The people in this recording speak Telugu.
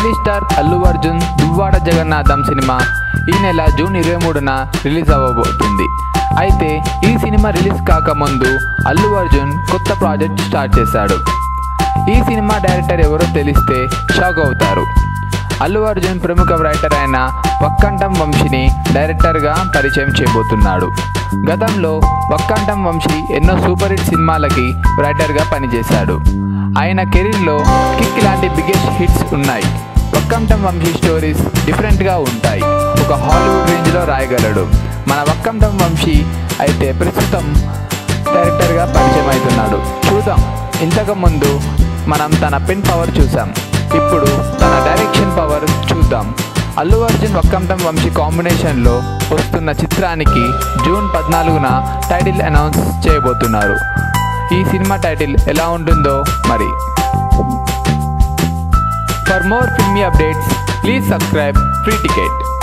మెగాస్టార్ అల్లు అర్జున్ దువ్వాడ జగన్నాథం సినిమా ఈ నెల జూన్ ఇరవై మూడున రిలీజ్ అవ్వబోతుంది అయితే ఈ సినిమా రిలీజ్ కాకముందు అల్లు అర్జున్ కొత్త ప్రాజెక్ట్ స్టార్ట్ చేశాడు ఈ సినిమా డైరెక్టర్ ఎవరో తెలిస్తే షాక్ అవుతారు అల్లు అర్జున్ ప్రముఖ రైటర్ అయిన వక్కంఠం వంశీని డైరెక్టర్గా పరిచయం చేయబోతున్నాడు గతంలో వక్కంఠం వంశీ ఎన్నో సూపర్ హిట్ సినిమాలకి రైటర్గా పనిచేశాడు ఆయన కెరీర్లో కిక్ లాంటి బిగ్గెస్ట్ హిట్స్ ఉన్నాయి వక్కంఠం వంశీ స్టోరీస్ డిఫరెంట్గా ఉంటాయి ఒక హాలీవుడ్ రేంజ్లో రాయగలడు మన వక్కంఠం వంశీ అయితే ప్రస్తుతం డైరెక్టర్గా పరిచయం అవుతున్నాడు చూద్దాం ఇంతకు ముందు మనం తన పెన్ పవర్ చూసాం ఇప్పుడు తన డైరెక్షన్ పవర్ చూద్దాం అల్లు అర్జున్ వక్కంఠం వంశీ కాంబినేషన్లో వస్తున్న చిత్రానికి జూన్ పద్నాలుగున టైటిల్ అనౌన్స్ చేయబోతున్నారు ఈ సినిమా టైటిల్ ఎలా ఉంటుందో మరి for more filmy updates please subscribe free ticket